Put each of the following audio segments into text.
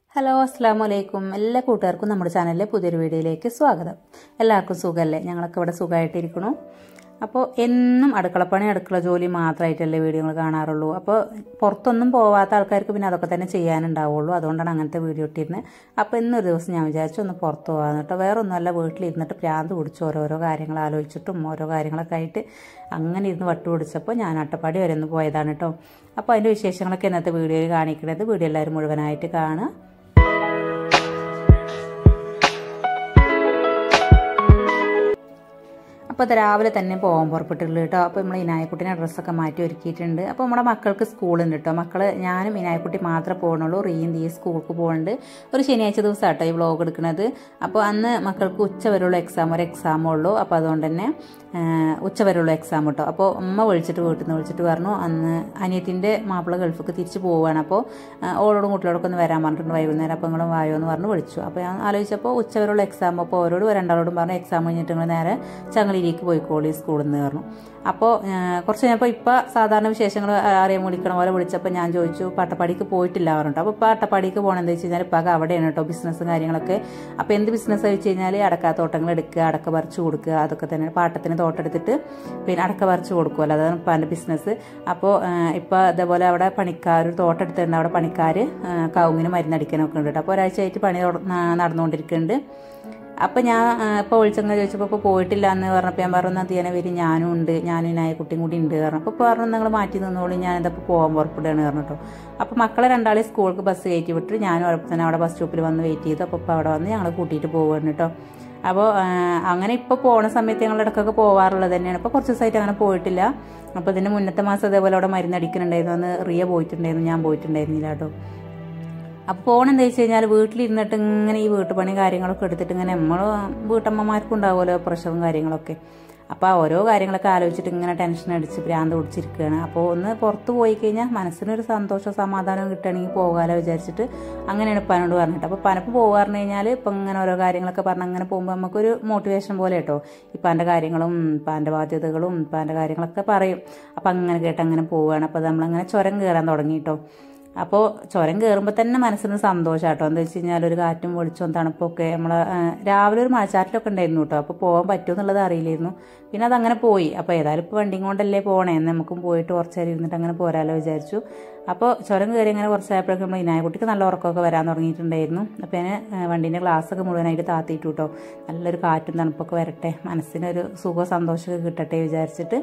hello അസ്സാം വലൈക്കും എല്ലാ കൂട്ടുകാർക്കും നമ്മുടെ ചാനലിലെ പുതിയൊരു വീഡിയോയിലേക്ക് സ്വാഗതം എല്ലാവർക്കും സുഖമല്ലേ ഞങ്ങളൊക്കെ ഇവിടെ സുഖമായിട്ടിരിക്കണു അപ്പോൾ എന്നും അടുക്കളപ്പണി അടുക്കള ജോലി മാത്രമായിട്ടല്ലേ വീഡിയോകൾ കാണാറുള്ളൂ അപ്പോൾ പുറത്തൊന്നും പോവാത്ത ആൾക്കാർക്ക് പിന്നെ അതൊക്കെ തന്നെ ചെയ്യാനുണ്ടാവുള്ളൂ അതുകൊണ്ടാണ് അങ്ങനത്തെ വീഡിയോ ഇട്ടിരുന്നത് അപ്പോൾ ഇന്നൊരു ദിവസം ഞാൻ വിചാരിച്ചു ഒന്ന് പുറത്ത് പോകാമെന്ന് കേട്ടോ വേറെ ഒന്നുമല്ല വീട്ടിലിരുന്നിട്ട് പ്രാന്ത് പിടിച്ച് ഓരോരോ കാര്യങ്ങൾ ആലോചിച്ചിട്ടും ഓരോ കാര്യങ്ങളൊക്കെ ആയിട്ട് അങ്ങനെ ഇരുന്ന് വട്ടു പിടിച്ചപ്പോൾ ഞാൻ അട്ടപ്പാടി വരെ ഒന്ന് പോയതാണ് കേട്ടോ അപ്പോൾ അതിൻ്റെ വിശേഷങ്ങളൊക്കെ ഇന്നത്തെ വീഡിയോയിൽ കാണിക്കുന്നത് വീഡിയോ എല്ലാവരും മുഴുവനായിട്ട് കാണുക അപ്പോൾ അത് രാവിലെ തന്നെ പോകാൻ പുറപ്പെട്ടുള്ളൂ കേട്ടോ അപ്പോൾ നമ്മൾ ഇനായക്കുട്ടിനെ ഡ്രസ്സൊക്കെ മാറ്റി ഒരുക്കിയിട്ടുണ്ട് അപ്പോൾ നമ്മുടെ മക്കൾക്ക് സ്കൂളുണ്ട് കേട്ടോ മക്കൾ ഞാനും ഇനായക്കുട്ടി മാത്രമേ പോകണുള്ളൂ റീയും തീ സ്കൂൾക്ക് പോകുന്നുണ്ട് ഒരു ശനിയാഴ്ച ദിവസം കേട്ടോ ഈ വ്ളോഗ് എടുക്കുന്നത് അപ്പോൾ അന്ന് മക്കൾക്ക് ഉച്ച വരെയുള്ള എക്സാം ഒരു എക്സാമേ ഉള്ളൂ അപ്പോൾ അതുകൊണ്ട് തന്നെ ഉച്ച വരെയുള്ള എക്സാം കേട്ടോ അപ്പോൾ ഉമ്മ വിളിച്ചിട്ട് വീട്ടിൽ നിന്ന് വിളിച്ചിട്ട് പറഞ്ഞു അന്ന് അനിയത്തിൻ്റെ മാപ്പിള ഗൾഫിക്ക് തിരിച്ച് പോവുകയാണ് അപ്പോൾ ഓളോടും കുട്ടികളോടൊക്കെ ഒന്ന് വരാൻ പറഞ്ഞിട്ടുണ്ട് വൈകുന്നേരം അപ്പോൾ നിങ്ങളും വായോ എന്ന് പറഞ്ഞ് വിളിച്ചു അപ്പോൾ ഞാൻ ആലോചിച്ചപ്പോൾ ഉച്ച വരെയുള്ള എക്സാം അപ്പോൾ ഓരോട് രണ്ടാളോടും പറഞ്ഞു എക്സാം കഴിഞ്ഞിട്ട് നിങ്ങൾ നേരെ ചങ്ങലിരിക്ക് പോയിക്കോളി സ്കൂളിൽ നിന്ന് പറഞ്ഞു അപ്പോൾ കുറച്ച് കഴിഞ്ഞപ്പോൾ ഇപ്പോൾ സാധാരണ വിശേഷങ്ങൾ അറിയാൻ വിളിക്കണ പോലെ വിളിച്ചപ്പോൾ ഞാൻ ചോദിച്ചു പാട്ടപ്പാടിക്ക് പോയിട്ടില്ല പറഞ്ഞിട്ട് അപ്പോൾ ഇപ്പോൾ അട്ടപ്പാടിക്ക് പോകണം എന്താ വെച്ച് കഴിഞ്ഞാൽ ഇപ്പോൾ അവിടെയാണ് കേട്ടോ ബിസിനസ്സും കാര്യങ്ങളൊക്കെ അപ്പോൾ എന്ത് ബിസിനസ് വെച്ച് കഴിഞ്ഞാൽ അടക്കാത്തോട്ടങ്ങൾ എടുക്കുക അടക്ക പറിച്ച് കൊടുക്കുക അതൊക്കെ തന്നെ പാട്ടത്തിന് തോട്ടെടുത്തിട്ട് പിന്നെ അടക്ക പറിച്ച് കൊടുക്കുമല്ലോ അതാണ് ഇപ്പോൾ എൻ്റെ ബിസിനസ് അപ്പോൾ ഇപ്പോൾ ഇതേപോലെ അവിടെ പണിക്കാർ ഒരു തോട്ടെടുത്തിട്ടുണ്ട് അവിടെ പണിക്കാർ കവുങ്ങിന് മരുന്നടിക്കാനൊക്കെ ഉണ്ട് കേട്ടോ അപ്പോൾ ഒരാഴ്ചയായിട്ട് പണി നടന്നുകൊണ്ടിരിക്കുന്നുണ്ട് അപ്പം ഞാൻ ഇപ്പോൾ വിളിച്ചങ്ങനെ ചോദിച്ചപ്പോൾ ഇപ്പോൾ പോയിട്ടില്ല എന്ന് പറഞ്ഞപ്പോൾ ഞാൻ പറഞ്ഞു തീയനെ വരും ഞാനും ഉണ്ട് ഞാനും ഇനായ കുട്ടിയും കൂടി ഉണ്ട് പറഞ്ഞു അപ്പോൾ പറഞ്ഞു നിങ്ങൾ മാറ്റി നിന്നോളൂ ഞാൻ ഇതപ്പോൾ പോകാൻ പുറപ്പെടുകയാണ് പറഞ്ഞിട്ടോ അപ്പോൾ മക്കളെ രണ്ടാളെ സ്കൂൾക്ക് ബസ് കയറ്റി വിട്ട് ഞാനും ഉറപ്പ് തന്നെ അവിടെ ബസ് സ്റ്റോപ്പിൽ വന്ന് വെയിറ്റ് ചെയ്തു അപ്പോൾ ഇപ്പോൾ അവിടെ വന്ന് ഞങ്ങൾ കൂട്ടിയിട്ട് പോവുകയാണ് കേട്ടോ അപ്പോൾ അങ്ങനെ ഇപ്പോൾ പോണ സമയത്ത് ഞങ്ങൾ ഇടയ്ക്കൊക്കെ പോവാറുള്ളത് തന്നെയാണ് ഇപ്പോൾ കുറച്ച് ദിവസമായിട്ട് അങ്ങനെ പോയിട്ടില്ല അപ്പോൾ ഇതിൻ്റെ മുന്നത്തെ മാസം അതേപോലെ അവിടെ മരുന്നടിക്കുന്നുണ്ടായിരുന്നു അന്ന് റിയ പോയിട്ടുണ്ടായിരുന്നു ഞാൻ പോയിട്ടുണ്ടായിരുന്നില്ല കേട്ടോ അപ്പോൾ പോകണമെന്ന് വെച്ച് കഴിഞ്ഞാൽ വീട്ടിലിരുന്നിട്ട് ഇങ്ങനെ ഈ വീട്ടുപണി കാര്യങ്ങളൊക്കെ എടുത്തിട്ട് ഇങ്ങനെ നമ്മൾ വീട്ടമ്മമാർക്കും ഉണ്ടാവുമല്ലോ പ്രഷറും കാര്യങ്ങളൊക്കെ അപ്പോൾ ഓരോ കാര്യങ്ങളൊക്കെ ആലോചിച്ചിട്ട് ഇങ്ങനെ ടെൻഷൻ അടിച്ച് ഭ്രാന്ത് പിടിച്ചിരിക്കുകയാണ് അപ്പോൾ ഒന്ന് പുറത്ത് പോയി കഴിഞ്ഞാൽ മനസ്സിനൊരു സന്തോഷം സമാധാനം കിട്ടുകയാണെങ്കിൽ പോകാമല്ലോ വിചാരിച്ചിട്ട് അങ്ങനെയാണ് പനോട് പറഞ്ഞിട്ട് അപ്പോൾ പനപ്പ് പോകാറുണ്ട് കഴിഞ്ഞാൽ ഇപ്പം ഇങ്ങനെ ഓരോ കാര്യങ്ങളൊക്കെ പറഞ്ഞ് അങ്ങനെ പോകുമ്പോൾ നമുക്കൊരു മോട്ടിവേഷൻ പോലെ കേട്ടോ ഇപ്പാൻ്റെ കാര്യങ്ങളും ഇപ്പാൻ്റെ ബാധ്യതകളും ഇപ്പാൻ്റെ കാര്യങ്ങളൊക്കെ പറയും അപ്പോൾ അങ്ങനെ കേട്ട് അങ്ങനെ പോവുകയാണ് അപ്പോൾ നമ്മളങ്ങനെ ചുരം കയറാൻ തുടങ്ങി കേട്ടോ അപ്പോൾ ചുരം കയറുമ്പോൾ തന്നെ മനസ്സിന് സന്തോഷം കേട്ടോ എന്താ വെച്ച് കഴിഞ്ഞാൽ ഒരു കാറ്റും വെളിച്ചവും തണുപ്പൊക്കെ നമ്മൾ രാവിലെ ഒരു മഴച്ചാറ്റിലൊക്കെ ഉണ്ടായിരുന്നു കേട്ടോ അപ്പോൾ പോകാൻ പറ്റുമോ എന്നുള്ളത് അറിയില്ലായിരുന്നു പിന്നെ അതങ്ങനെ പോയി അപ്പോൾ ഏതായാലും ഇപ്പോൾ വണ്ടിയും കൊണ്ടല്ലേ പോകണേ നമുക്കും പോയിട്ട് കുറച്ച് നേരം ഇരുന്നിട്ട് അങ്ങനെ പോരാലോ വിചാരിച്ചു അപ്പോൾ ചുരം കയറി അങ്ങനെ കുറച്ചായപ്പോഴേക്കും നമ്മൾ ഇനായക്കുട്ടിക്ക് നല്ല ഉറക്കമൊക്കെ വരാൻ തുടങ്ങിയിട്ടുണ്ടായിരുന്നു അപ്പോൾ ഞാൻ വണ്ടീൻ്റെ ഗ്ലാസ്സൊക്കെ മുഴുവനായിട്ട് താത്തിയിട്ടു കേട്ടോ നല്ലൊരു കാറ്റും തണുപ്പൊക്കെ വരട്ടെ മനസ്സിനൊരു സുഖവും സന്തോഷമൊക്കെ കിട്ടട്ടെ വിചാരിച്ചിട്ട്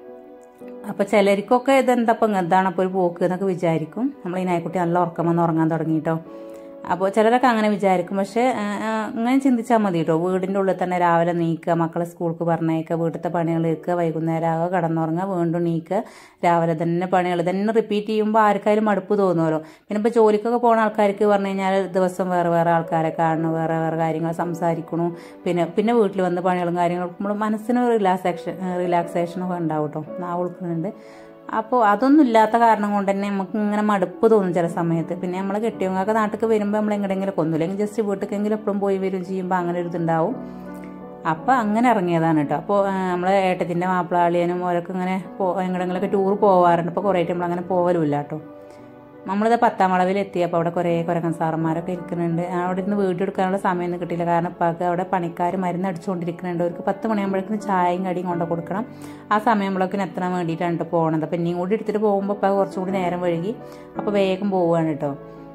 അപ്പോൾ ചിലർക്കൊക്കെ ഇതെന്തപ്പം എന്താണ് അപ്പോൾ ഒരു പോക്ക് എന്നൊക്കെ വിചാരിക്കും നമ്മൾ ഈ നായ്ക്കുട്ടി നല്ല ഉറക്കം വന്ന് ഉറങ്ങാൻ തുടങ്ങിയിട്ടോ അപ്പോൾ ചിലരൊക്കെ അങ്ങനെ വിചാരിക്കും പക്ഷേ അങ്ങനെ ചിന്തിച്ചാൽ മതി കേട്ടോ വീടിൻ്റെ ഉള്ളിൽ തന്നെ രാവിലെ നീക്കുക മക്കളെ സ്കൂൾക്ക് പറഞ്ഞേക്കുക വീട്ടിലത്തെ പണികൾ എടുക്കുക വൈകുന്നേരം ആകുക കടന്നുറങ്ങുക വീണ്ടും നീക്കുക രാവിലെ തന്നെ പണികൾ തന്നെ റിപ്പീറ്റ് ചെയ്യുമ്പോൾ ആർക്കായാലും മടുപ്പ് തോന്നുമല്ലോ പിന്നെ ഇപ്പോൾ ജോലിക്കൊക്കെ പോകുന്ന ആൾക്കാർക്ക് പറഞ്ഞു കഴിഞ്ഞാൽ ദിവസം വേറെ വേറെ ആൾക്കാരെ കാണുന്നു വേറെ വേറെ കാര്യങ്ങൾ സംസാരിക്കണു പിന്നെ പിന്നെ വീട്ടിൽ വന്ന് പണികളും കാര്യങ്ങളും നമ്മൾ മനസ്സിന് റിലാക്സേഷൻ റിലാക്സേഷനൊക്കെ ഉണ്ടാവും കേട്ടോ നാ ഉൾക്കുന്നുണ്ട് അപ്പോൾ അതൊന്നും ഇല്ലാത്ത കാരണം കൊണ്ട് തന്നെ നമുക്ക് ഇങ്ങനെ മടുപ്പ് തോന്നും ചില സമയത്ത് പിന്നെ നമ്മൾ കെട്ടിയവങ്ങൾക്ക് നാട്ടിൽ വരുമ്പോൾ നമ്മൾ എങ്ങനെയെങ്കിലും ഒന്നുമില്ലെങ്കിൽ ജസ്റ്റ് വീട്ടിലെങ്കിലും എപ്പോഴും പോയി വരും ചെയ്യുമ്പോൾ അങ്ങനെ ഒരു ഇതുണ്ടാവും അപ്പോൾ അങ്ങനെ ഇറങ്ങിയതാണ് കേട്ടോ അപ്പോൾ നമ്മൾ ഏട്ടത്തിൻ്റെ മാപ്പിളാളിയനും ഓരൊക്കെ ഇങ്ങനെ പോ എങ്ങടെങ്കിലൊക്കെ ടൂർ പോവാറുണ്ട് ഇപ്പോൾ കുറേ നമ്മൾ അങ്ങനെ പോകലുമില്ല കേട്ടോ നമ്മളിത് പത്താം വളവിൽ എത്തിയപ്പോൾ അവിടെ കുറേ കുരങ്ങൻ സാറന്മാരൊക്കെ ഇരിക്കുന്നുണ്ട് അവിടെ ഇരുന്ന് വീടെടുക്കാനുള്ള സമയമൊന്നും കിട്ടിയില്ല കാരണം ഇപ്പൊക്കെ അവിടെ പണിക്കാർ മരുന്ന് അടിച്ചുകൊണ്ടിരിക്കുന്നുണ്ട് അവർക്ക് പത്ത് മണിയാകുമ്പോഴേക്കും ചായയും കടിയും കൊണ്ട് കൊടുക്കണം ആ സമയമ്പോഴേക്കും എത്താൻ വേണ്ടിയിട്ടാണ് പോകുന്നത് അപ്പം ഇനിയും കൂടി എടുത്തിട്ട് പോകുമ്പോൾ ഇപ്പോൾ കുറച്ചുകൂടി നേരം വഴുകി അപ്പോൾ വേഗം പോവുകയാണ് കേട്ടോ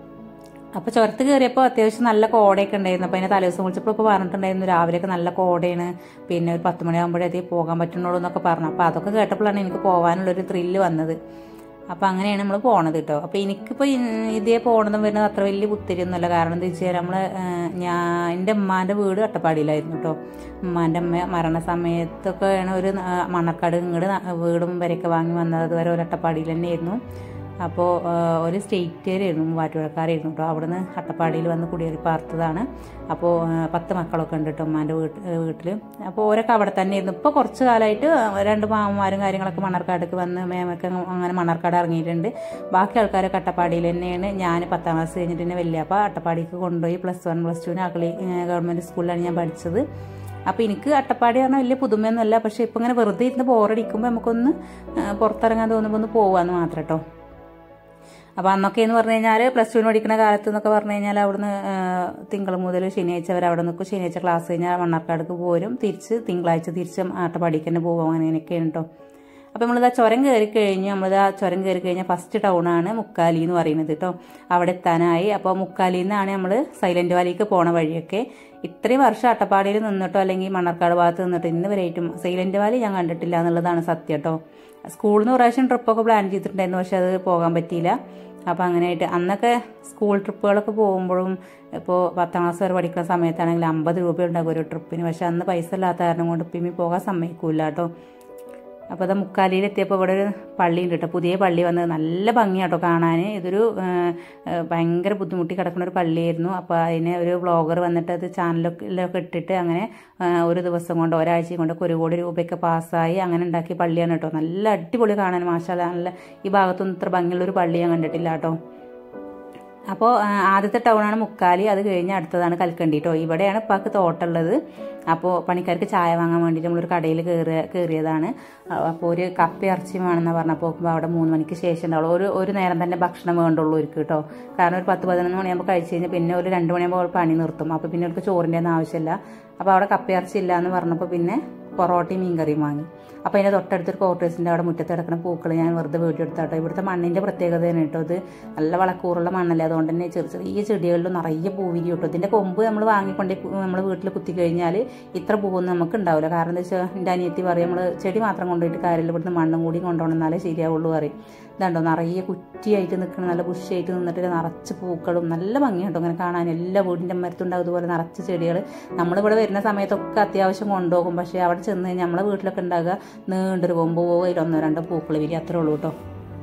അപ്പോൾ ചുരത്ത് കയറിയപ്പോൾ അത്യാവശ്യം നല്ല കോടയൊക്കെ ഉണ്ടായിരുന്നു അപ്പോൾ അതിനെ തലേദിവസം വിളിച്ചപ്പോൾ ഇപ്പോൾ പറഞ്ഞിട്ടുണ്ടായിരുന്നു രാവിലെയൊക്കെ നല്ല കോടയാണ് പിന്നെ ഒരു പത്ത് മണിയാകുമ്പോഴത്തേക്ക് പോകാൻ പറ്റുന്നുള്ളൂ എന്നൊക്കെ പറഞ്ഞു അപ്പോൾ അതൊക്കെ കേട്ടപ്പോഴാണ് എനിക്ക് പോകാനുള്ളൊരു ത്രില്ല് വന്നത് അപ്പോൾ അങ്ങനെയാണ് നമ്മൾ പോണത് കേട്ടോ അപ്പോൾ എനിക്കിപ്പോൾ ഇതേ പോണതും വരുന്നത് അത്ര വലിയ പുത്തിരിയൊന്നുമല്ല കാരണം എന്താ വെച്ചാൽ നമ്മൾ ഞാൻ എൻ്റെ ഉമ്മാൻ്റെ വീട് അട്ടപ്പാടിയിലായിരുന്നു കേട്ടോ ഉമ്മാൻ്റെ അമ്മ മരണസമയത്തൊക്കെയാണ് ഒരു മണ്ണക്കാട് ഇങ്ങോട്ട് വീടും വരെയൊക്കെ വാങ്ങി വന്നത് അതുവരെ ഒരു അട്ടപ്പാടിയിൽ തന്നെയായിരുന്നു അപ്പോൾ ഒരു സ്റ്റേറ്റുകാരായിരുന്നു മൂവാറ്റുപുഴക്കാരായിരുന്നു കേട്ടോ അവിടുന്ന് അട്ടപ്പാടിയിൽ വന്ന് കുടിയേറി പാർത്തതാണ് അപ്പോൾ പത്ത് മക്കളൊക്കെ ഉണ്ട് കേട്ടോ ഉമ്മാൻ്റെ വീട്ടിൽ വീട്ടിൽ അപ്പോൾ ഓരൊക്കെ അവിടെ തന്നെയായിരുന്നു ഇപ്പോൾ കുറച്ച് കാലമായിട്ട് രണ്ട് മാമന്മാരും കാര്യങ്ങളൊക്കെ മണ്ണാർക്കാടേക്ക് വന്ന് മേമൊക്കെ അങ്ങനെ മണ്ണാർക്കാട് ഇറങ്ങിയിട്ടുണ്ട് ബാക്കി ആൾക്കാരൊക്കെ അട്ടപ്പാടിയിൽ തന്നെയാണ് ഞാൻ പത്താം ക്ലാസ് കഴിഞ്ഞിട്ട് തന്നെ വലിയ അപ്പോൾ അട്ടപ്പാടിക്ക് കൊണ്ടുപോയി പ്ലസ് വൺ പ്ലസ് ടുവിന് അക്കളി ഗവൺമെൻറ് സ്കൂളിലാണ് ഞാൻ പഠിച്ചത് അപ്പോൾ എനിക്ക് അട്ടപ്പാടി പറഞ്ഞാൽ വലിയ പുതുമയൊന്നുമല്ല പക്ഷേ ഇപ്പം ഇങ്ങനെ വെറുതെ ഇരുന്ന് ബോറടിക്കുമ്പോൾ നമുക്കൊന്ന് പുറത്തിറങ്ങാൻ തോന്നുമ്പോൾ ഒന്ന് പോകാമെന്ന് മാത്രം കേട്ടോ അപ്പോൾ അന്നൊക്കെ എന്ന് പറഞ്ഞു കഴിഞ്ഞാൽ പ്ലസ് ടുവിന് പഠിക്കുന്ന കാലത്ത് എന്നൊക്കെ പറഞ്ഞു കഴിഞ്ഞാൽ അവിടുന്ന് ആ, തിങ്കൾ മുതൽ ശനിയാഴ്ച വരെ അവിടെ നിൽക്കും ശനിയാഴ്ച ക്ലാസ് കഴിഞ്ഞാൽ മണ്ണാർക്കാടേക്ക് പോരും തിരിച്ച് തിങ്കളാഴ്ച തിരിച്ച് അട്ടപ്പാടിക്ക് തന്നെ പോകും അങ്ങനെയൊക്കെയാണ് കേട്ടോ അപ്പോൾ നമ്മളിത് ആ ചുരം കയറി കഴിഞ്ഞു നമ്മളിത് ആ ചുരം കയറി കഴിഞ്ഞാൽ ഫസ്റ്റ് ടൗണാണ് മുക്കാലി എന്ന് പറയുന്നത് കേട്ടോ അവിടെ എത്താനായി അപ്പോൾ മുക്കാലിയിൽ നിന്നാണ് നമ്മൾ സൈലന്റ് വാലിക്ക് പോണ വഴിയൊക്കെ ഇത്രയും വർഷം അട്ടപ്പാടിയിൽ നിന്നിട്ടോ അല്ലെങ്കിൽ മണ്ണാർക്കാട് ഭാഗത്ത് നിന്നിട്ടോ ഇന്ന് വരെയായിട്ടും സൈലന്റ് വാലി ഞാൻ കണ്ടിട്ടില്ല എന്നുള്ളതാണ് സത്യം കേട്ടോ സ്കൂളിൽ നിന്ന് പ്രാവശ്യം ട്രിപ്പൊക്കെ പ്ലാൻ ചെയ്തിട്ടുണ്ടായിരുന്നു പക്ഷെ അത് പോകാൻ പറ്റിയില്ല അപ്പോൾ അങ്ങനെയായിട്ട് അന്നൊക്കെ സ്കൂൾ ട്രിപ്പുകളൊക്കെ പോകുമ്പോഴും ഇപ്പോൾ പത്താം ക്ലാസ് വരെ പഠിക്കുന്ന സമയത്താണെങ്കിൽ അമ്പത് രൂപ ഉണ്ടാകും ഒരു ട്രിപ്പിന് പക്ഷെ അന്ന് പൈസ ഇല്ലാത്ത കാരണം കൊണ്ട് ഇപ്പം പോകാൻ സമ്മതിക്കൂല കേട്ടോ അപ്പോൾ അത് മുക്കാലിയിൽ എത്തിയപ്പോൾ ഇവിടെ ഒരു പള്ളിയുണ്ട് കേട്ടോ പുതിയ പള്ളി വന്നത് നല്ല ഭംഗിയാട്ടോ കാണാൻ ഇതൊരു ആ, ആ, ഭയങ്കര ബുദ്ധിമുട്ടി കിടക്കുന്ന ഒരു പള്ളിയായിരുന്നു അപ്പോൾ അതിനെ ഒരു വ്ളോഗർ വന്നിട്ട് അത് ചാനലൊക്കെ ഇട്ടിട്ട് അങ്ങനെ ആ, ഒരു ദിവസം കൊണ്ട് ഒരാഴ്ചയും കൊണ്ടൊക്കെ ഒരു കോടി രൂപയൊക്കെ പാസ്സായി അങ്ങനെ ഉണ്ടാക്കിയ പള്ളിയാണ് കേട്ടോ നല്ല അടിപൊളി കാണാൻ മാഷാല നല്ല ഈ ഭാഗത്തൊന്നും ഇത്ര ഭംഗിയുള്ള ഒരു പള്ളി ഞാൻ കണ്ടിട്ടില്ല കേട്ടോ അപ്പോൾ ആ, ആദ്യത്തെ ടൗണാണ് മുക്കാലി അത് കഴിഞ്ഞ് അടുത്തതാണ് കൽക്കണ്ടി കേട്ടോ ഇവിടെയാണ് ഇപ്പാക്ക് തോട്ടമുള്ളത് അപ്പോൾ പണിക്കാർക്ക് ചായ വാങ്ങാൻ വേണ്ടിയിട്ട് നമ്മളൊരു കടയിൽ കയറിയ കയറിയതാണ് അപ്പോൾ ഒരു കപ്പ ഇറച്ചി വേണമെന്ന് പറഞ്ഞപ്പോൾ നോക്കുമ്പോൾ അവിടെ മൂന്ന് മണിക്ക് ശേഷം ഉണ്ടാവുള്ളൂ ഒരു ഒരു നേരം തന്നെ ഭക്ഷണം വേണ്ടുള്ളൂ അവർക്ക് കേട്ടോ കാരണം ഒരു പത്ത് പതിനൊന്ന് മണിയാകുമ്പോൾ കഴിച്ച് കഴിഞ്ഞാൽ പിന്നെ ഒരു രണ്ട് മണിയാകുമ്പോൾ അവൾ പണി നിർത്തും അപ്പോൾ പിന്നെ അവർക്ക് ചോറിൻ്റെ ഒന്നും ആവശ്യമില്ല അപ്പോൾ അവിടെ കപ്പ ഇറച്ചി ഇല്ല എന്ന് പറഞ്ഞപ്പോൾ പിന്നെ പൊറോട്ടയും മീൻകറിയും വാങ്ങി അപ്പോൾ അതിൻ്റെ തൊട്ടടുത്തൊരു ക്വാർട്ടേഴ്സിൻ്റെ അവിടെ മുറ്റത്ത് കിടക്കുന്ന പൂക്കൾ ഞാൻ വെറുതെ വീട്ടിൽ എടുത്താട്ടോ ഇവിടുത്തെ മണ്ണിൻ്റെ പ്രത്യേകതയാണ് കേട്ടോ ഇത് നല്ല വളക്കൂറുള്ള മണ്ണല്ലേ അതുകൊണ്ട് തന്നെ ചെറിയ ചെറിയ ചെടികളിൽ നിറയെ പൂവിരി കേട്ടോ ഇതിൻ്റെ കൊമ്പ് നമ്മൾ വാങ്ങിക്കൊണ്ട് നമ്മൾ വീട്ടിൽ കുത്തി കഴിഞ്ഞാൽ ഇത്ര പൂവൊന്നും നമുക്ക് ഉണ്ടാവില്ല കാരണം എന്താ വെച്ചാൽ എൻ്റെ അനിയത്തി പറയും നമ്മൾ ചെടി മാത്രം കൊണ്ടുപോയിട്ട് കാര്യമില്ല ഇവിടുന്ന് മണ്ണും കൂടി കൊണ്ടുപോകണം എന്നാലേ ശരിയാവുള്ളൂ പറയും ഇതുണ്ടോ നിറയെ കുറ്റിയായിട്ട് നിൽക്കണം നല്ല ബുഷിയായിട്ട് നിന്നിട്ട് നിറച്ച് പൂക്കളും നല്ല ഭംഗിയുണ്ടോ അങ്ങനെ കാണാൻ എല്ലാ വീടിൻ്റെ മരത്തുണ്ടാവും ഇതുപോലെ നിറച്ച് ചെടികൾ നമ്മളിവിടെ വരുന്ന സമയത്തൊക്കെ അത്യാവശ്യം കൊണ്ടുപോകും പക്ഷേ അവിടെ ചെന്ന് കഴിഞ്ഞാൽ നമ്മളെ വീട്ടിലൊക്കെ ഉണ്ടാകുക നീണ്ടൊരു കൊമ്പ് പോകും അതിൽ ഒന്നോ രണ്ടോ പൂക്കൾ വിരി അത്രേ ഉള്ളൂ കേട്ടോ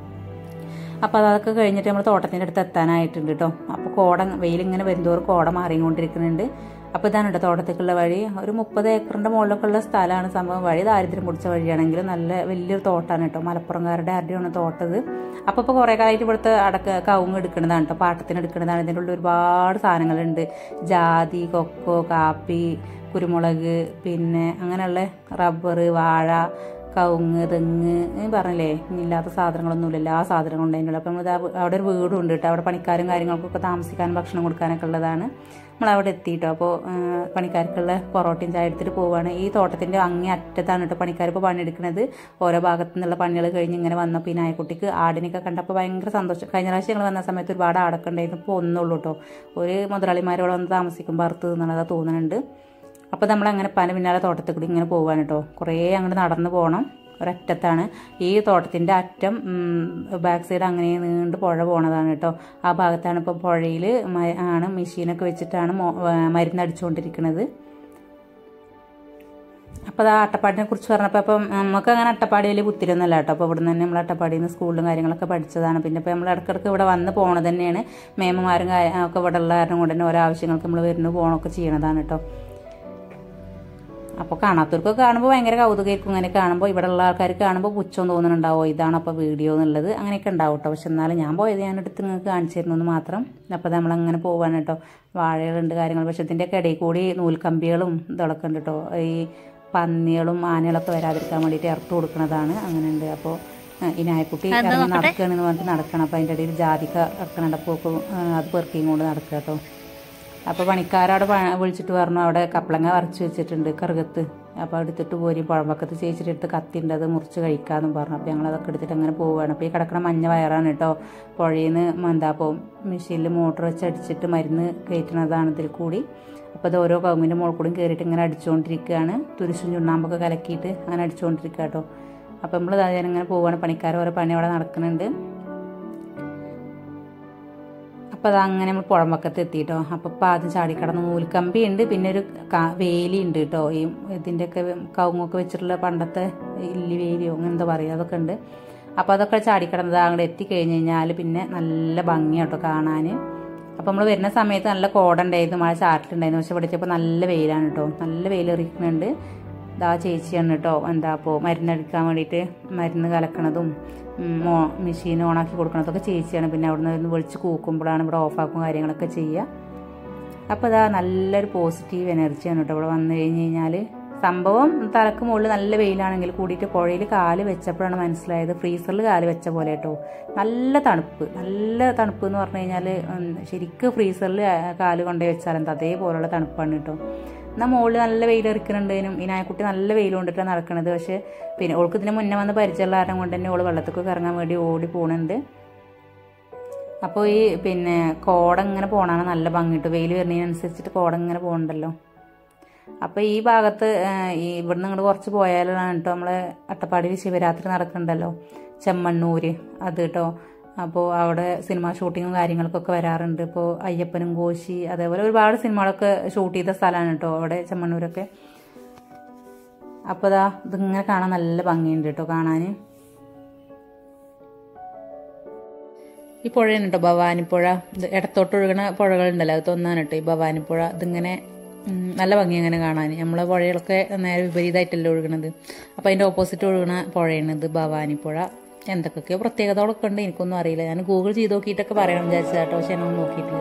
അപ്പോൾ അതൊക്കെ കഴിഞ്ഞിട്ട് നമ്മൾ തോട്ടത്തിൻ്റെ അടുത്ത് എത്താനായിട്ടുണ്ട് കേട്ടോ അപ്പോൾ കോട വെയിലിങ്ങനെ വരുന്തോറും കോട മാറിക്കൊണ്ടിരിക്കുന്നുണ്ട് അപ്പോൾ ഇതാണ് കേട്ടോ തോട്ടത്തേക്കുള്ള വഴി ഒരു മുപ്പത് ഏക്കറിൻ്റെ മുകളിലൊക്കെ ഉള്ള സ്ഥലമാണ് സംഭവം വഴി ദാരിദ്ര്യം പിടിച്ച വഴിയാണെങ്കിലും നല്ല വലിയൊരു തോട്ടാണ് കേട്ടോ മലപ്പുറംകാരുടെ ആരുടെയാണ് തോട്ടത് അപ്പോൾ ഇപ്പോൾ കുറേ കാലമായിട്ട് ഇവിടുത്തെ അടക്ക കവുങ്ങ് എടുക്കുന്നതാണ് കേട്ടോ പാട്ടത്തിന് എടുക്കുന്നതാണ് ഇതിൻ്റെ ഉള്ളിൽ ഒരുപാട് സാധനങ്ങളുണ്ട് ജാതി കൊക്കോ കാപ്പി കുരുമുളക് പിന്നെ അങ്ങനെയുള്ള റബ്ബർ വാഴ കവുങ്ങ് തെങ്ങ് ഈ പറഞ്ഞില്ലേ ഇല്ലാത്ത സാധനങ്ങളൊന്നുമില്ല എല്ലാ സാധനങ്ങളും ഉണ്ടായിരുന്നുള്ളൂ അപ്പം ഇത് അവിടെ ഒരു വീടും ഉണ്ട് കേട്ടോ അവിടെ പണിക്കാരും കാര്യങ്ങൾക്കൊക്കെ താമസിക്കാനും ഭക്ഷണം കൊടുക്കാനൊക്കെ ഉള്ളതാണ് നമ്മൾ അവിടെ എത്തിയിട്ടോ അപ്പോൾ പണിക്കാർക്കുള്ള പൊറോട്ടയും ചായ എടുത്തിട്ട് പോവുകയാണ് ഈ തോട്ടത്തിൻ്റെ അങ്ങേ അറ്റത്താണ് കേട്ടോ പണിക്കാർ ഇപ്പോൾ പണിയെടുക്കുന്നത് ഓരോ ഭാഗത്തു നിന്നുള്ള പണികൾ കഴിഞ്ഞ് ഇങ്ങനെ വന്നപ്പോൾ ഈ നായക്കുട്ടിക്ക് ആടിനൊക്കെ കണ്ടപ്പോൾ ഭയങ്കര സന്തോഷം കഴിഞ്ഞ പ്രാവശ്യം ഞങ്ങൾ വന്ന സമയത്ത് ഒരുപാട് ആടൊക്കെ ഉണ്ടായിരുന്നു ഇപ്പോൾ ഒന്നുള്ളൂ കേട്ടോ ഒരു മുതലാളിമാർ ഇവിടെ വന്ന് താമസിക്കുമ്പോൾ അറുത്ത് തിന്നണതാ തോന്നുന്നുണ്ട് അപ്പോൾ നമ്മൾ അങ്ങനെ പല പിന്നാലെ തോട്ടത്തിൽ കൂടി ഇങ്ങനെ പോവാണ് കേട്ടോ കുറേ അങ്ങോട്ട് നടന്നു പോകണം ഒരറ്റത്താണ് ഈ തോട്ടത്തിൻ്റെ അറ്റം ബാക്ക് സൈഡ് അങ്ങനെ നീണ്ട് പുഴ പോണതാണ് കേട്ടോ ആ ഭാഗത്താണ് ഇപ്പോൾ പുഴയിൽ ആണ് മെഷീനൊക്കെ വെച്ചിട്ടാണ് മോ- ഏ, മരുന്ന് അടിച്ചുകൊണ്ടിരിക്കുന്നത് അപ്പോൾ അത് ആ അട്ടപ്പാടിനെ കുറിച്ച് പറഞ്ഞപ്പോൾ അപ്പം നമുക്ക് അങ്ങനെ അട്ടപ്പാടി വലിയ പുത്തിരൊന്നുമല്ല കേട്ടോ അപ്പോൾ ഇവിടെ നിന്ന് തന്നെ നമ്മൾ അട്ടപ്പാടിയിൽ നിന്ന് സ്കൂളിലും കാര്യങ്ങളൊക്കെ പഠിച്ചതാണ് പിന്നെ ഇപ്പോൾ നമ്മൾ ഇടയ്ക്കിടയ്ക്ക് ഇവിടെ വന്ന് പോണത് തന്നെയാണ് മേമമാരും കാ- ഒക്കെ ഇവിടെ ഉള്ള കാരണം കൊണ്ട് തന്നെ ഓരോ ആവശ്യങ്ങൾക്ക് നമ്മൾ വരുന്നു പോകണമൊക്കെ ചെയ്യണതാണ് കേട്ടോ അപ്പോൾ കാണാത്തവർക്കൊക്കെ കാണുമ്പോൾ ഭയങ്കര കൗതുകമായിരിക്കും ഇങ്ങനെ കാണുമ്പോൾ ഇവിടെ ഉള്ള ആൾക്കാർക്ക് കാണുമ്പോൾ പുച്ഛം തോന്നുന്നുണ്ടാവോ ഇതാണ് അപ്പോൾ വീഡിയോ എന്നുള്ളത് അങ്ങനെയൊക്കെ ഉണ്ടാവും കേട്ടോ പക്ഷെ എന്നാലും ഞാൻ പോയത് ഞാൻ എടുത്ത് നിങ്ങൾക്ക് കാണിച്ചു തരുന്നു മാത്രം അപ്പോൾ നമ്മളങ്ങനെ പോവാണ് കേട്ടോ വാഴകളുണ്ട് കാര്യങ്ങൾ പക്ഷെ ഇതിൻ്റെയൊക്കെ ഇടയിൽ കൂടി നൂൽക്കമ്പികളും ഇതൊക്കെ ഉണ്ട് കേട്ടോ ഈ പന്നികളും ആനകളൊക്കെ വരാതിരിക്കാൻ വേണ്ടിയിട്ട് ഇറത്ത് കൊടുക്കുന്നതാണ് അങ്ങനെ ഉണ്ട് അപ്പോൾ ഈ നായക്കുട്ടി ഇറങ്ങി നടക്കുകയാണെന്ന് പറഞ്ഞിട്ട് നടക്കണം അപ്പോൾ അതിൻ്റെ ഇടയിൽ ജാതിക്ക ഇറക്കണുണ്ട് അപ്പോൾ അത് പെറുക്കിയും കൊണ്ട് നടക്കുക കേട്ടോ അപ്പോൾ പണിക്കാരവിടെ പ- വിളിച്ചിട്ട് പറഞ്ഞു അവിടെ കപ്പളങ്ങ വറച്ച് വെച്ചിട്ടുണ്ട് കറുകത്ത് അപ്പോൾ എടുത്തിട്ട് പോരി പുഴമ്പക്കത്ത് ചേച്ചിയുടെ അടുത്ത് കത്തിണ്ട് അത് മുറിച്ച് കഴിക്കാമെന്നും പറഞ്ഞു അപ്പോൾ ഞങ്ങൾ അതൊക്കെ എടുത്തിട്ട് അങ്ങനെ പോവുകയാണ് അപ്പോൾ ഈ കിടക്കണ മഞ്ഞ വയറാണ് കേട്ടോ പുഴയിൽ നിന്ന് എന്താ അപ്പോൾ മെഷീനിൽ മോട്ടർ വെച്ച് അടിച്ചിട്ട് മരുന്ന് കയറ്റുന്നതാണ് ഇതിൽ കൂടി അപ്പോൾ അത് ഓരോ കവുങ്ങിൻ്റെ മുകളിൽ കൂടി കയറിയിട്ട് ഇങ്ങനെ അടിച്ചുകൊണ്ടിരിക്കുകയാണ് തുരിശും ചുണ്ണാമ്പൊക്കെ കലക്കിയിട്ട് അങ്ങനെ അടിച്ചുകൊണ്ടിരിക്കുക കേട്ടോ അപ്പോൾ നമ്മൾ ഇങ്ങനെ പോവുകയാണ് പണിക്കാർ ഓരോ പണി അവിടെ നടക്കുന്നുണ്ട് അപ്പോൾ അത് അങ്ങനെ നമ്മൾ പുഴമ്പക്കത്ത് എത്തിയിട്ടോ അപ്പോൾ ഇപ്പോൾ ആദ്യം ചാടിക്കടന്ന് നൂൽക്കമ്പി ഉണ്ട് പിന്നെ ഒരു ക- വേലി ഉണ്ട് കേട്ടോ ഈ ഇതിൻ്റെയൊക്കെ കവുങ്ങൊക്കെ വെച്ചിട്ടുള്ള പണ്ടത്തെ ഇല്ലി വേലിയോ അങ്ങനെ എന്താ പറയുക അതൊക്കെ ഉണ്ട് അപ്പോൾ അതൊക്കെ ചാടിക്കടന്നത് അങ്ങോട്ട് എത്തിക്കഴിഞ്ഞ് കഴിഞ്ഞാൽ പിന്നെ നല്ല ഭംഗിയാട്ടോ കാണാൻ അപ്പോൾ നമ്മൾ വരുന്ന സമയത്ത് നല്ല കോടുണ്ടായിരുന്നു മഴ ചാറ്റിലുണ്ടായിരുന്നു പക്ഷെ ഇവിടെ എത്തിയപ്പോൾ നല്ല വെയിലാണ് കേട്ടോ നല്ല വെയിൽ എറിയിക്കുന്നുണ്ട് ഇതാ ചേച്ചിയാണ് കേട്ടോ എന്താ അപ്പോൾ മരുന്നടിക്കാൻ വേണ്ടിയിട്ട് മരുന്ന് കലക്കണതും ഉം, മോ മെഷീൻ ഓണാക്കി കൊടുക്കണതൊക്കെ ചേച്ചിയാണ് പിന്നെ അവിടെ നിന്ന് വിളിച്ച് കൂക്കുമ്പോഴാണ് ഇവിടെ ഓഫാക്കും കാര്യങ്ങളൊക്കെ ചെയ്യുക അപ്പോൾ ഇതാ നല്ലൊരു പോസിറ്റീവ് എനർജിയാണ് കേട്ടോ ഇവിടെ വന്നു കഴിഞ്ഞ് കഴിഞ്ഞാൽ സംഭവം തലക്ക് മുകളിൽ നല്ല വെയിലാണെങ്കിൽ കൂടിയിട്ട് പുഴയിൽ കാല് വെച്ചപ്പോഴാണ് മനസ്സിലായത് ഫ്രീസറിൽ കാല് വെച്ച പോലെ കേട്ടോ നല്ല തണുപ്പ് നല്ല തണുപ്പ് എന്ന് പറഞ്ഞു കഴിഞ്ഞാൽ ശരിക്കും ഫ്രീസറിൽ കാല് കൊണ്ടുപോയി വെച്ചാൽ എന്താ അതേപോലുള്ള തണുപ്പാണ് കേട്ടോ എന്നാൽ മുകളിൽ നല്ല വെയിലെറിക്കുന്നുണ്ടേനും ഈ നായക്കുട്ടി നല്ല വെയിൽ കൊണ്ടിട്ടാണ് നടക്കുന്നത് പക്ഷേ പിന്നെ ഓൾക്ക് ഇതിന് മുന്നേ വന്ന് പരിചയമുള്ള കാരണം കൊണ്ട് തന്നെ ഓള് വെള്ളത്തേക്ക് ഇറങ്ങാൻ വേണ്ടി ഓടി പോകുന്നുണ്ട് അപ്പോൾ ഈ പിന്നെ കോട ഇങ്ങനെ പോകണമാണ് നല്ല ഭംഗിട്ട് വെയിൽ വരുന്നതിനനുസരിച്ചിട്ട് കോട ഇങ്ങനെ പോകണ്ടല്ലോ അപ്പോൾ ഈ ഭാഗത്ത് ആ, ഈ ഇവിടുന്ന് ഇങ്ങോട്ട് കുറച്ച് പോയാലാണ് കേട്ടോ നമ്മളെ അട്ടപ്പാടിയിൽ ശിവരാത്രി നടക്കുന്നുണ്ടല്ലോ ചെമ്മണ്ണൂര് അത് കേട്ടോ അപ്പോൾ അവിടെ സിനിമ ഷൂട്ടിങ്ങും കാര്യങ്ങൾക്കൊക്കെ വരാറുണ്ട് ഇപ്പോൾ അയ്യപ്പനും കോശി അതേപോലെ ഒരുപാട് സിനിമകളൊക്കെ ഷൂട്ട് ചെയ്ത സ്ഥലമാണ് കേട്ടോ അവിടെ ചെമ്മണ്ണൂരൊക്കെ അപ്പോൾ ഇതാ ഇതിങ്ങനെ കാണാൻ നല്ല ഭംഗിയുണ്ട് കേട്ടോ കാണാൻ ഈ പുഴയാണ് കേട്ടോ ഭവാനിപ്പുഴ ഇത് ഇടത്തോട്ട് ഒഴുകണ പുഴകളുണ്ടല്ലോ അത് തൊന്നാണ് കേട്ടോ ഈ ഭവാനിപ്പുഴ ഇതിങ്ങനെ ഉം, നല്ല ഭംഗി അങ്ങനെ കാണാൻ നമ്മളെ പുഴകളൊക്കെ നേരെ വിപരീതമായിട്ടല്ലേ ഒഴുകണത് അപ്പോൾ അതിൻ്റെ ഓപ്പോസിറ്റ് ഒഴുകണ പുഴയാണ് ഇത് ഭവാനിപ്പുഴ എന്തൊക്കെയൊക്കെയോ പ്രത്യേകതകളൊക്കെ ഉണ്ട് എനിക്കൊന്നും അറിയില്ല ഞാൻ ഗൂഗിൾ ചെയ്ത് നോക്കിയിട്ടൊക്കെ പറയണം വിചാരിച്ചതാട്ടോ പക്ഷെ ഞാനൊന്നും നോക്കിയിട്ടില്ല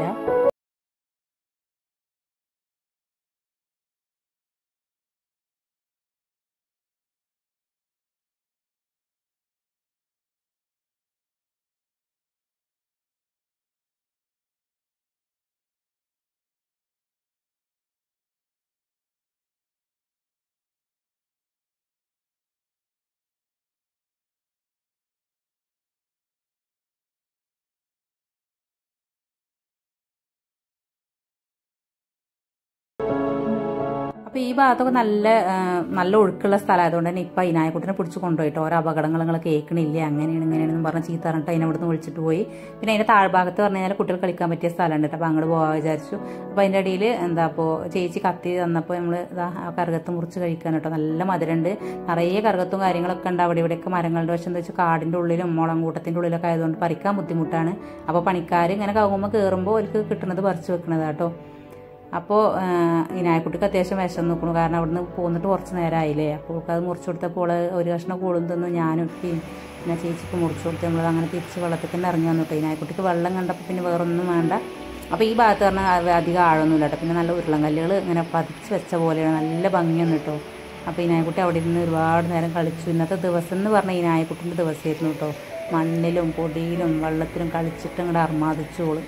അപ്പോൾ ഈ ഭാഗത്തൊക്കെ നല്ല ആ, നല്ല ഒഴുക്കുള്ള സ്ഥലം ആയതുകൊണ്ട് തന്നെ ഇപ്പം ഇനായക്കുട്ടിനെ പിടിച്ച് കൊണ്ടുപോയിട്ട് ഓരോ അപകടങ്ങൾ നിങ്ങൾ കേൾക്കണില്ല അങ്ങനെയാണ് ഇങ്ങനെയാണെന്ന് പറഞ്ഞ് ചീത്ത പറഞ്ഞിട്ട് അതിനെ ഇവിടുന്ന് വിളിച്ചിട്ട് പോയി പിന്നെ അതിൻ്റെ താഴ്ഭാഗത്ത് പറഞ്ഞു കഴിഞ്ഞാൽ കുട്ടികൾ കളിക്കാൻ പറ്റിയ സ്ഥലമുണ്ട് അപ്പോൾ അങ്ങോട്ട് പോകാൻ വിചാരിച്ചു അപ്പോൾ അതിൻ്റെ ഇടയിൽ എന്താ അപ്പോൾ ചേച്ചി കത്തി തന്നപ്പോൾ നമ്മൾ ഇതാ ആ കറുകത്ത് മുറിച്ച് കഴിക്കാൻ കേട്ടോ നല്ല മധുരമുണ്ട് നിറയെ കറുകത്തും കാര്യങ്ങളൊക്കെ ഉണ്ട് അവിടെ ഇവിടെയൊക്കെ മരങ്ങളുടെ വശം എന്താ വെച്ചാൽ കാടിൻ്റെ ഉള്ളിലും മുളങ്കൂട്ടത്തിൻ്റെ ഉള്ളിലൊക്കെ ആയതുകൊണ്ട് പറിക്കാൻ ബുദ്ധിമുട്ടാണ് അപ്പോൾ പണിക്കാർ ഇങ്ങനെ കവുമ്പോൾ കയറുമ്പോൾ അവർക്ക് കിട്ടുന്നത് പറിച്ച് വെക്കണത് കേട്ടോ അപ്പോൾ ഈ നായക്കുട്ടിക്ക് അത്യാവശ്യം വിഷം നിൽക്കുന്നു കാരണം അവിടുന്ന് പോന്നിട്ട് കുറച്ച് നേരമായില്ലേ അപ്പോൾ അവൾക്ക് അത് മുറിച്ചു കൊടുത്തപ്പോൾ ഒരു കഷ്ണം കൂടും തന്നു ഞാനും ഉപ്പയും പിന്നെ ചേച്ചിക്ക് മുറിച്ചു കൊടുത്ത് നമ്മൾ അങ്ങനെ തിരിച്ച് വെള്ളത്തിൽ തന്നെ ഇറങ്ങി വന്നു കേട്ടോ ഈ നായക്കുട്ടിക്ക് വെള്ളം കണ്ടപ്പോൾ പിന്നെ വേറൊന്നും വേണ്ട അപ്പോൾ ഈ ഭാഗത്ത് പറഞ്ഞാൽ അധികം ആഴമൊന്നുമില്ല കേട്ടോ പിന്നെ നല്ല ഉരുളൻ കല്ലുകൾ ഇങ്ങനെ പതിച്ച് വെച്ച പോലെയാണ് നല്ല ഭംഗിയാണ് കേട്ടോ അപ്പോൾ ഈ നായക്കുട്ടി അവിടെ ഇരുന്ന് ഒരുപാട് നേരം കളിച്ചു ഇന്നത്തെ ദിവസം എന്ന് പറഞ്ഞാൽ ഈ നായക്കുട്ടിൻ്റെ ദിവസമായിരുന്നു കേട്ടോ മണ്ണിലും പൊടിയിലും വെള്ളത്തിലും കളിച്ചിട്ട് അങ്ങോട്ട് അർമാദിച്ചോളൂ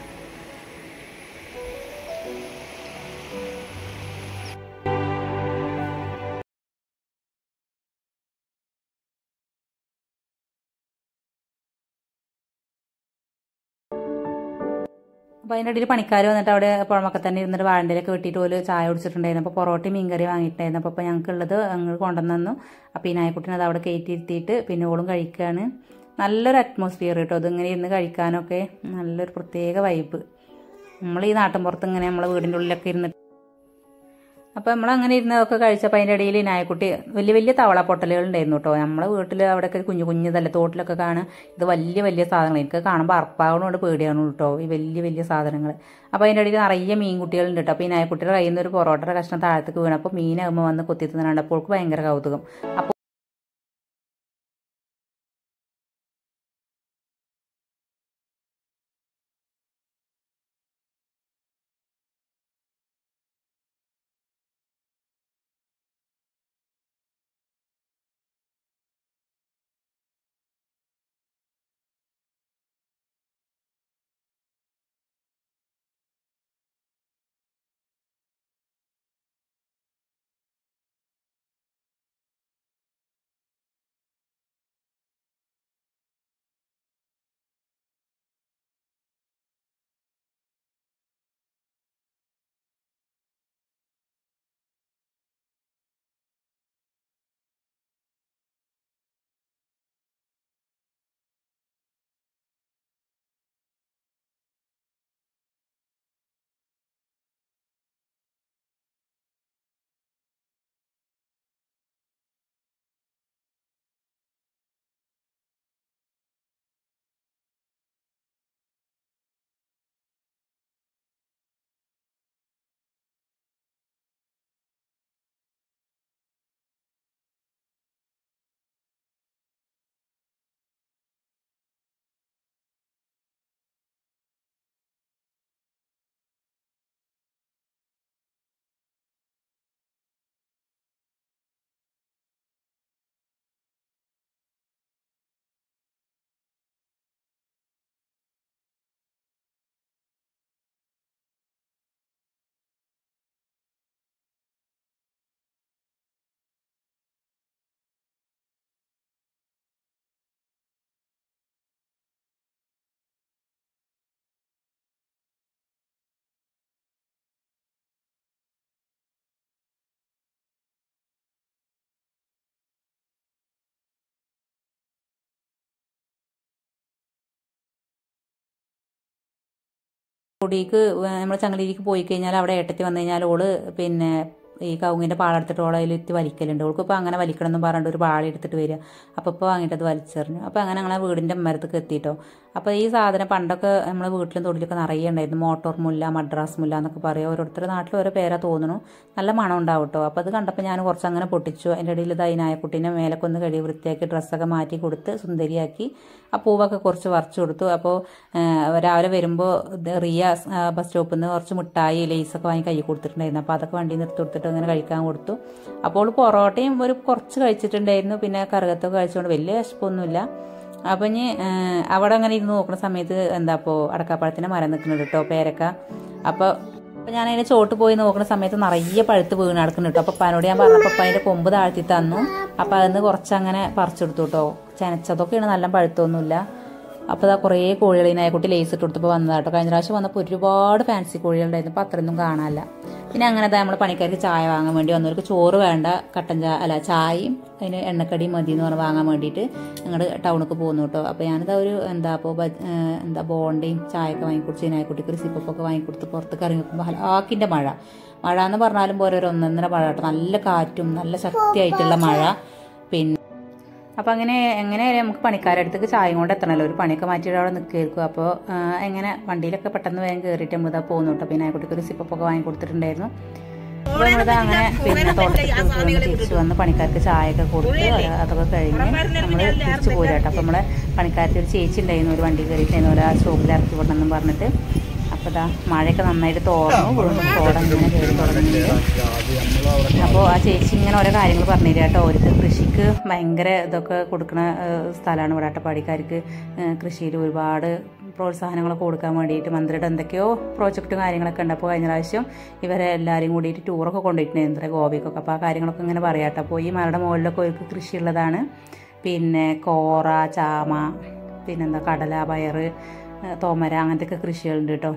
അപ്പോൾ അതിൻ്റെ ഇടയിൽ പണിക്കാർ വന്നിട്ട് അവിടെ പുഴമൊക്കെ തന്നെ ഇരുന്നിട്ട് വാഴണ്ടയിലൊക്കെ വെട്ടിയിട്ട് പോലും ചായ കുടിച്ചിട്ടുണ്ടായിരുന്നു അപ്പോൾ പൊറോട്ടയും മീൻകറി വാങ്ങിയിട്ടുണ്ടായിരുന്നു അപ്പോൾ ഞങ്ങൾക്കുള്ളത് അങ്ങ് കൊണ്ടുവന്നു അപ്പോൾ ഈ നായക്കുട്ടിനെ അത് അവിടെ കയറ്റിയിരുത്തിയിട്ട് പിന്നെ ഓളും കഴിക്കുകയാണ് നല്ലൊരു അറ്റ്മോസ്ഫിയർ കേട്ടോ അതിങ്ങനെ ഇരുന്ന് കഴിക്കാനൊക്കെ നല്ലൊരു പ്രത്യേക വൈബ് നമ്മൾ ഈ നാട്ടിൻപുറത്ത് ഇങ്ങനെ നമ്മളെ വീടിൻ്റെ ഉള്ളിലൊക്കെ ഇരുന്നിട്ട് അപ്പോൾ നമ്മൾ അങ്ങനെ ഇരുന്നതൊക്കെ കഴിച്ചപ്പോൾ അതിൻ്റെ ഇടയിൽ നായക്കുട്ടി വലിയ വലിയ തവള പൊട്ടലുകൾ ഉണ്ടായിരുന്നു കേട്ടോ നമ്മളെ വീട്ടിൽ അവിടെയൊക്കെ കുഞ്ഞു കുഞ്ഞതല്ലേ തോട്ടിലൊക്കെ കാണുക ഇത് വലിയ വലിയ സാധനങ്ങൾ എനിക്ക് കാണുമ്പോൾ അറപ്പാകണോട് പേടിയാണ് കേട്ടോ ഈ വലിയ വലിയ സാധനങ്ങൾ അപ്പോൾ അതിൻ്റെ ഇടയിൽ നിറയെ മീൻകുട്ടികളുണ്ട് കേട്ടോ അപ്പോൾ ഈ നായക്കുട്ടിയുടെ കയ്യിൽ നിന്ന് ഒരു പൊറോട്ടയുടെ കഷ്ണം താഴത്തേക്ക് വീണപ്പോൾ മീനാകുമ്പോൾ വന്ന് കൊത്തി തിന്നാണ്ട് അപ്പോൾ ഭയങ്കര കൗതുകം അപ്പോൾ കുടിക്ക് നമ്മൾ ചങ്ങലിരിക്ക് പോയി കഴിഞ്ഞാൽ അവിടെ ഏട്ടത്തി വന്നു കഴിഞ്ഞാൽ ഓള് പിന്നെ ഈ കവുങ്ങിൻ്റെ പാടെടുത്തിട്ട് ഓളെ അതിലിട്ട് വലിക്കലുണ്ട് ഓൾക്ക് ഇപ്പോൾ അങ്ങനെ വലിക്കണം എന്ന് പറഞ്ഞിട്ട് ഒരു പാളി എടുത്തിട്ട് വരിക അപ്പോൾ ഇപ്പോൾ വാങ്ങിയിട്ട് അത് വലിച്ചെറിഞ്ഞു അപ്പോൾ അങ്ങനെ ഞങ്ങളെ വീടിൻ്റെ മരത്തേക്ക് എത്തിയിട്ടോ അപ്പോൾ ഈ സാധനം പണ്ടൊക്കെ നമ്മളെ വീട്ടിലും തൊടിലൊക്കെ നിറയെ ഉണ്ടായിരുന്നു മോട്ടോർ മുല്ല മദ്രാസ് മുല്ല എന്നൊക്കെ പറയും ഓരോരുത്തരുടെ നാട്ടിൽ ഓരോ പേരാ തോന്നുന്നു നല്ല മണം ഉണ്ടാവും കേട്ടോ അപ്പോൾ അത് കണ്ടപ്പോൾ ഞാൻ കുറച്ച് അങ്ങനെ പൊട്ടിച്ചു അതിൻ്റെ ഇടയിൽ ഇത് അതിനായക്കുട്ടീനെ മേലൊക്കെ ഒന്ന് കഴുകി വൃത്തിയാക്കി ഡ്രസ്സൊക്കെ മാറ്റി കൊടുത്ത് സുന്ദരിയാക്കി ആ പൂവൊക്കെ കുറച്ച് വറച്ചു കൊടുത്തു അപ്പോൾ രാവിലെ വരുമ്പോൾ റിയ ബസ് സ്റ്റോപ്പിൽ നിന്ന് കുറച്ച് മിഠായി ലേസൊക്കെ വാങ്ങി കൈ കൊടുത്തിട്ടുണ്ടായിരുന്നു അപ്പോൾ അതൊക്കെ വണ്ടി നിർത്തി കൊടുത്തിട്ട് അങ്ങനെ കഴിക്കാൻ കൊടുത്തു അപ്പോൾ പൊറോട്ടയും ഒരു കുറച്ച് കഴിച്ചിട്ടുണ്ടായിരുന്നു പിന്നെ കറുകത്തൊക്കെ കഴിച്ചുകൊണ്ട് വലിയ വിശപ്പൊന്നുമില്ല അപ്പം ഇനി അവിടെ അങ്ങനെ ഇരുന്ന് നോക്കുന്ന സമയത്ത് എന്താ അപ്പോൾ അടക്കാപ്പഴത്തിൻ്റെ മരം നിൽക്കുന്നുണ്ട് കേട്ടോ പേരക്ക അപ്പോൾ അപ്പോൾ ഞാൻ അതിൻ്റെ ചോട്ട് പോയി നോക്കുന്ന സമയത്ത് നിറയെ പഴുത്ത് വീണ് നടക്കുന്നു കേട്ടോ അപ്പോൾ പനോട് ഞാൻ പറഞ്ഞപ്പോൾ അപ്പം അതിൻ്റെ കൊമ്പ് താഴ്ത്തി തന്നു അപ്പോൾ അതിന് കുറച്ച് അങ്ങനെ പറിച്ചെടുത്തു കേട്ടോ ചെനച്ചതൊക്കെയാണ് നല്ല പഴുത്തൊന്നുമില്ല അപ്പോൾ അതാ കുറേ കോഴികൾ ഇതിനായക്കുട്ടി ലേസ് ഇട്ട് കൊടുത്തപ്പോൾ വന്നതാട്ടോ കഴിഞ്ഞ പ്രാവശ്യം വന്നപ്പോൾ ഒരുപാട് ഫാൻസി കോഴികളുണ്ടായിരുന്നു അപ്പോൾ അത്രയൊന്നും കാണാനില്ല പിന്നെ അങ്ങനെ നമ്മൾ പണിക്കാർക്ക് ചായ വാങ്ങാൻ വേണ്ടി വന്നവർക്ക് ചോറ് വേണ്ട കട്ടൻ ചായ അല്ല ചായയും അതിന് എണ്ണക്കടിയും മതി എന്ന് പറഞ്ഞ് വാങ്ങാൻ വേണ്ടിയിട്ട് ഞങ്ങൾ ടൗണിലേക്ക് പോകുന്നു കേട്ടോ അപ്പോൾ ഞാനിതാ ഒരു എന്താ അപ്പോൾ എന്താ ബോണ്ടയും ചായയൊക്കെ വാങ്ങിക്കൊടുത്ത് ഇതിനായക്കുട്ടിക്ക് ഒരു സിപ്പൊക്കെ വാങ്ങിക്കൊടുത്ത് പുറത്തേക്ക് ഇറങ്ങി നോക്കുമ്പോൾ ഹലാക്കിൻ്റെ മഴ മഴ എന്ന് പറഞ്ഞാലും പോലെ ഒരു ഒന്നൊന്നര മഴ കേട്ടോ നല്ല കാറ്റും നല്ല ശക്തിയായിട്ടുള്ള മഴ പിന്നെ അപ്പോൾ അങ്ങനെ എങ്ങനെയായാലും നമുക്ക് പണിക്കാരുടെ അടുത്തേക്ക് ചായ കൊണ്ട് എത്തണമല്ലോ ഒരു പണിയൊക്കെ മാറ്റിയിട്ട് അവിടെ നിൽക്കുമായിരിക്കും അപ്പോൾ എങ്ങനെ വണ്ടിയിലൊക്കെ പെട്ടെന്ന് വേഗം കയറിയിട്ട് നമ്മളിതാ പോകുന്നു കേട്ടോ പിന്നെ ആയിക്കോട്ടെ ഒരു സിപ്പൊക്കെ വാങ്ങി കൊടുത്തിട്ടുണ്ടായിരുന്നു അപ്പോൾ നമ്മളിത് അങ്ങനെ പിന്നെ തോട്ടത്തിൽ തിരിച്ചു വന്ന് പണിക്കാർക്ക് ചായയൊക്കെ കൊടുത്ത് അതൊക്കെ കഴിഞ്ഞ് നമ്മൾ തിരിച്ചു പോരും കേട്ടോ അപ്പോൾ നമ്മളെ പണിക്കാർക്ക് ഒരു ചേച്ചി ഉണ്ടായിരുന്നു ഒരു വണ്ടി കയറിയിട്ടുണ്ടായിരുന്നു ഒരു ആ സ്റ്റോപ്പിൽ ഇറക്കി വിടണം എന്ന് പറഞ്ഞിട്ട് അപ്പോൾ ഇതാ മഴയൊക്കെ നന്നായിട്ട് തോർന്നു വീണ്ടും തോടം ഇങ്ങനെ കയറി തുടങ്ങുന്നുണ്ട് അപ്പോൾ ആ ചേച്ചി ഇങ്ങനെ ഓരോ കാര്യങ്ങൾ പറഞ്ഞു തരിക കേട്ടോ അവർക്ക് കൃഷിക്ക് ഭയങ്കര ഇതൊക്കെ കൊടുക്കുന്ന സ്ഥലമാണ് ഇവിടെ അട്ടപ്പാടിക്കാർക്ക് കൃഷിയിൽ ഒരുപാട് പ്രോത്സാഹനങ്ങളൊക്കെ കൊടുക്കാൻ വേണ്ടിയിട്ട് മന്ത്രിയുടെ എന്തൊക്കെയോ പ്രോജക്റ്റും കാര്യങ്ങളൊക്കെ ഉണ്ട് അപ്പോൾ കഴിഞ്ഞ പ്രാവശ്യം ഇവരെ എല്ലാവരും കൂടിയിട്ട് ടൂറൊക്കെ കൊണ്ടുപോയിട്ടുണ്ടായിരുന്നു ഇത്ര ഗോവയ്ക്കൊക്കെ അപ്പോൾ ആ കാര്യങ്ങളൊക്കെ ഇങ്ങനെ പറയാട്ടോ അപ്പോൾ ഈ മരയുടെ മുകളിലൊക്കെ അവർക്ക് കൃഷിയുള്ളതാണ് പിന്നെ കോറ ചാമ പിന്നെന്താ കടല പയറ് തോമര അങ്ങനത്തെ ഒക്കെ കൃഷികളുണ്ട് കേട്ടോ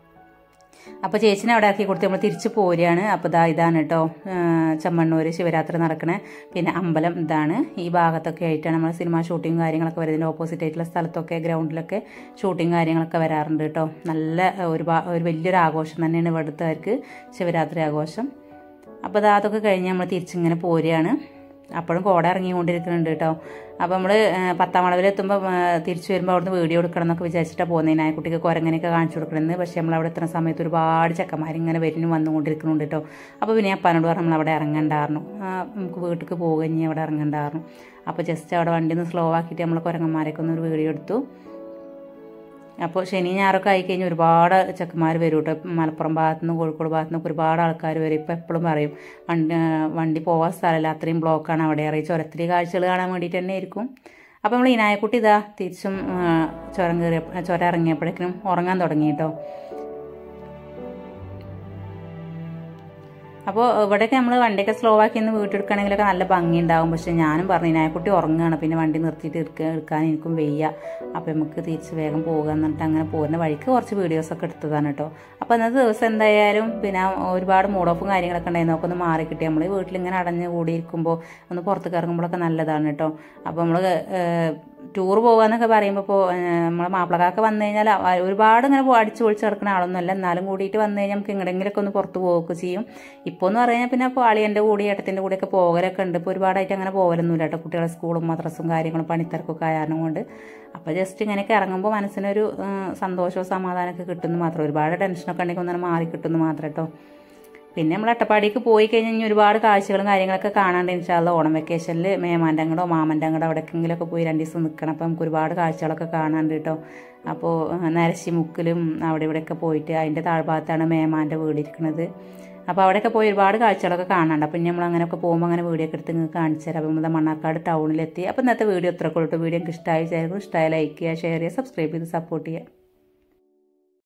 അപ്പോൾ ചേച്ചിനെ അവിടെ ആക്കി കൊടുത്ത് നമ്മൾ തിരിച്ച് പോരുകയാണ് അപ്പോൾ ഇതാ ഇതാണ് കേട്ടോ ചെമ്മണ്ണൂർ ശിവരാത്രി നടക്കണ പിന്നെ അമ്പലം ഇതാണ് ഈ ഭാഗത്തൊക്കെ ആയിട്ടാണ് നമ്മൾ സിനിമ ഷൂട്ടിങ് കാര്യങ്ങളൊക്കെ വരുന്നതിൻ്റെ ഓപ്പോസിറ്റ് ആയിട്ടുള്ള സ്ഥലത്തൊക്കെ ഗ്രൗണ്ടിലൊക്കെ ഷൂട്ടിങ് കാര്യങ്ങളൊക്കെ വരാറുണ്ട് കേട്ടോ നല്ല ഒരു ഒരു വലിയൊരു ആഘോഷം തന്നെയാണ് ഇവിടുത്തുകാർക്ക് ശിവരാത്രി ആഘോഷം അപ്പോൾ ഇതാ അതൊക്കെ കഴിഞ്ഞ് നമ്മൾ തിരിച്ചിങ്ങനെ പോരുകയാണ് അപ്പോഴും കോട ഇറങ്ങിക്കൊണ്ടിരിക്കുന്നുണ്ട് കേട്ടോ അപ്പോൾ നമ്മൾ പത്താം വളവിലെത്തുമ്പോൾ തിരിച്ചു വരുമ്പോൾ അവിടുന്ന് വീഡിയോ എടുക്കണം എന്നൊക്കെ വിചാരിച്ചിട്ടാണ് പോകുന്നത് നായക്കുട്ടിക്ക് കുരങ്ങനെയൊക്കെ കാണിച്ചു കൊടുക്കണമെന്ന് പക്ഷേ നമ്മൾ അവിടെ എത്തുന്ന സമയത്ത് ഒരുപാട് ചെക്കന്മാർ ഇങ്ങനെ വരുന്നു വന്നുകൊണ്ടിരിക്കുന്നുണ്ട് കേട്ടോ അപ്പോൾ പിന്നെ അപ്പാനോട് പറഞ്ഞു നമ്മൾ അവിടെ ഇറങ്ങണ്ടായിരുന്നു നമുക്ക് വീട്ടിലേക്ക് പോകുകയും അവിടെ ഇറങ്ങണ്ടായിരുന്നു അപ്പോൾ ജസ്റ്റ് അവിടെ വണ്ടി ഒന്ന് സ്ലോ ആക്കിയിട്ട് നമ്മൾ കുരങ്ങന്മാരൊക്കെ ഒന്ന് ഒരു വീഡിയോ എടുത്തു അപ്പോൾ ശനി ഞായറൊക്കെ ആയിക്കഴിഞ്ഞാൽ ഒരുപാട് ചെക്കന്മാർ വരും കേട്ടോ മലപ്പുറം ഭാഗത്തു നിന്ന് കോഴിക്കോട് ഭാഗത്തു നിന്നൊക്കെ ഒരുപാട് ആൾക്കാർ വരും ഇപ്പോൾ എപ്പോഴും പറയും വണ്ടി വണ്ടി പോകാൻ സ്ഥലമില്ല അത്രയും ബ്ലോക്കാണ് അവിടെ അറിയി ചുരത്തിരി കാഴ്ചകൾ കാണാൻ വേണ്ടിയിട്ട് തന്നെ ആയിരിക്കും അപ്പോൾ നമ്മൾ ഇനായക്കുട്ടി ഇതാ തിരിച്ചും ചുരം കയറിയ ചുരം ഇറങ്ങിയപ്പോഴേക്കും ഉറങ്ങാൻ തുടങ്ങി കേട്ടോ അപ്പോൾ ഇവിടെയൊക്കെ നമ്മൾ വണ്ടിയൊക്കെ സ്ലോ ആക്കി ഒന്ന് വീട്ടെടുക്കുകയാണെങ്കിലൊക്കെ നല്ല ഭംഗി ഉണ്ടാവും പക്ഷേ ഞാനും പറഞ്ഞു നായക്കുട്ടി ഉറങ്ങുകയാണ് പിന്നെ വണ്ടി നിർത്തിയിട്ട് എടുക്കുക എടുക്കാൻ എനിക്കും വയ്യ അപ്പോൾ നമുക്ക് തിരിച്ച് വേഗം പോകുക എന്നിട്ട് അങ്ങനെ പോകുന്ന വഴിക്ക് കുറച്ച് വീഡിയോസൊക്കെ എടുത്തതാണ് കേട്ടോ അപ്പോൾ ഇന്നത്തെ ദിവസം എന്തായാലും പിന്നെ ഒരുപാട് മൂഡ് ഓഫും കാര്യങ്ങളൊക്കെ ഉണ്ടായിരുന്നു ഒക്കെ ഒന്ന് മാറി കിട്ടി നമ്മൾ വീട്ടിലിങ്ങനെ അടഞ്ഞ് കൂടിയിരിക്കുമ്പോൾ ഒന്ന് പുറത്തേക്ക് ഇറങ്ങുമ്പോഴൊക്കെ നല്ലതാണ് കേട്ടോ അപ്പോൾ നമ്മൾ ടൂർ പോകാന്നൊക്കെ പറയുമ്പോൾ ഇപ്പോൾ നമ്മളെ മാപ്പിളക്കാർക്ക് വന്നു കഴിഞ്ഞാൽ ഒരുപാട് ഇങ്ങനെ അടിച്ചു പൊളിച്ച് കിടക്കുന്ന ആളൊന്നുമല്ല എന്നാലും കൂടിയിട്ട് വന്നു കഴിഞ്ഞാൽ നമുക്ക് എങ്ങടെങ്കിലൊക്കെ ഒന്ന് പുറത്ത് പോവുകയൊക്കെ ചെയ്യും ഇപ്പോൾ എന്ന് പറഞ്ഞു കഴിഞ്ഞാൽ പിന്നെ ഇപ്പോൾ അളിയൻ്റെ കൂടി ഏട്ടത്തിൻ്റെ കൂടെയൊക്കെ പോകലൊക്കെ ഉണ്ട് ഇപ്പോൾ ഒരുപാടായിട്ട് അങ്ങനെ പോകലൊന്നുമില്ല കേട്ടോ കുട്ടികളെ സ്കൂളും മദ്രസും കാര്യങ്ങളും പണിത്തിരക്കൊക്കെ ആയാലും കൊണ്ട് അപ്പോൾ ജസ്റ്റ് ഇങ്ങനെയൊക്കെ ഇറങ്ങുമ്പോൾ മനസ്സിനൊരു സന്തോഷവും സമാധാനമൊക്കെ കിട്ടുന്നു മാത്രം ഒരുപാട് ടെൻഷനൊക്കെ ഉണ്ടെങ്കിൽ ഒന്നും മാറി കിട്ടുന്നു മാത്രം കേട്ടോ പിന്നെ നമ്മൾ അട്ടപ്പാടിക്ക് പോയി കഴിഞ്ഞാൽ ഇനി ഒരുപാട് കാഴ്ചകളും കാര്യങ്ങളൊക്കെ കാണാണ്ട് ഇൻഷാല്ല ഓണം വെക്കേഷനിൽ മേമാൻ്റെ അങ്ങടോ മാമൻ്റെ അങ്ങടോ എവിടെക്കെങ്കിലുമൊക്കെ പോയി രണ്ട് ദിവസം നിൽക്കണം അപ്പം നമുക്ക് ഒരുപാട് കാഴ്ചകളൊക്കെ കാണാണ്ട് കേട്ടോ അപ്പോൾ നരശിമുക്കിലും അവിടെ ഇവിടെയൊക്കെ പോയിട്ട് അതിൻ്റെ താഴ്ഭാഗത്താണ് മേമാൻ്റെ വീടിരിക്കുന്നത് അപ്പോൾ അവിടെയൊക്കെ പോയി ഒരുപാട് കാഴ്ചകളൊക്കെ കാണാണ്ട് അപ്പം നമ്മൾ അങ്ങനെയൊക്കെ പോകുമ്പോൾ അങ്ങനെ വീഡിയോ ഒക്കെ എടുത്ത് നിങ്ങൾക്ക് കാണിച്ചു തരാം അപ്പം നമ്മുടെ മണ്ണാർക്കാട് ടൗണിലെത്തി അപ്പോൾ ഇന്നത്തെ വീഡിയോ ഇത്രക്കുള്ളൂ വീഡിയോ എനിക്ക് ഇഷ്ടമായി ചേർക്കും ഇഷ്ടമായി ലൈക്ക് ചെയ്യുക ഷെയർ ചെയ്യുക സബ്സ്ക്രൈബ് ചെയ്ത് സപ്പോർട്ട് ചെയ്യുക